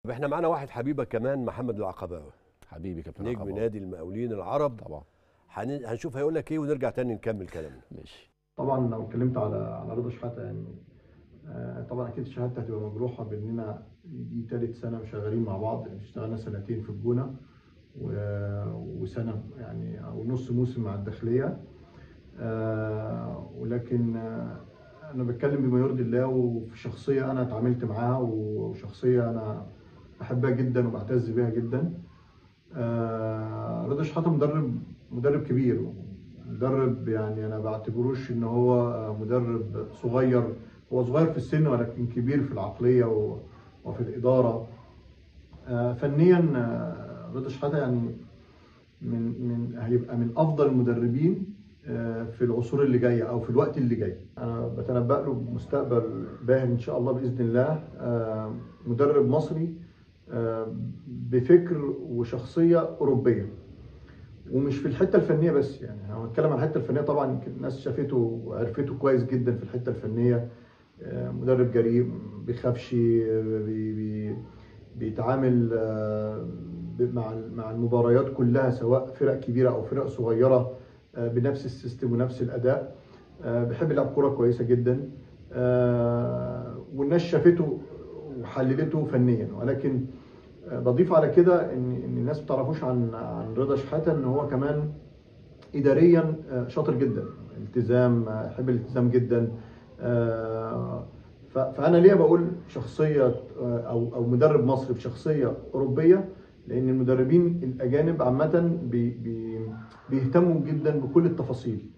طب احنا معانا واحد حبيبك كمان محمد العقباوي حبيبي كابتن نجم عقبة. نادي المقاولين العرب طبعا هن- هنشوف هيقول لك ايه ونرجع تاني نكمل كلامنا ماشي طبعا لو اتكلمت على على رضا شحاته يعني آه، طبعا اكيد شهادتي هتبقى مجروحه باننا دي ثالث سنه شغالين مع بعض يعني اشتغلنا سنتين في الجونه و- وسنه يعني او نص موسم مع الداخليه آه، ولكن آه، انا بتكلم بما يرضي الله وفي شخصيه انا اتعاملت معاها وشخصيه انا بحبها جدا وبعتز بيها جدا آه، رضا شحاته مدرب مدرب كبير مدرب يعني انا بعتبروش ان هو مدرب صغير هو صغير في السن ولكن كبير في العقليه و- وفي الاداره آه، فنيا آه، رضا شحاته يعني من من هيبقى من افضل المدربين آه، في العصور اللي جايه او في الوقت اللي جاي انا بتنبأ له بمستقبل باهر ان شاء الله باذن الله آه، مدرب مصري آه، بفكر وشخصيه اوروبيه ومش في الحته الفنيه بس يعني انا بتكلم عن الحته الفنيه طبعا يمكن الناس شافته وعرفته كويس جدا في الحته الفنيه آه، مدرب جريء ما بيخافش آه، بي بي بيتعامل آه، ب- مع مع المباريات كلها سواء فرق كبيره او فرق صغيره آه، بنفس السيستم ونفس الاداء آه، بيحب يلعب كوره كويسه جدا آه، والناس شافته وحللته فنيا ولكن آه، بضيف على كده ان ان الناس ما تعرفوش عن عن رضا شحاته ان هو كمان اداريا آه، شاطر جدا التزام آه، يحب الالتزام جدا آه، ف- فانا ليه بقول شخصيه آه، او او مدرب مصري بشخصيه اوروبيه لان المدربين الاجانب عامه بي بي بيهتموا جدا بكل التفاصيل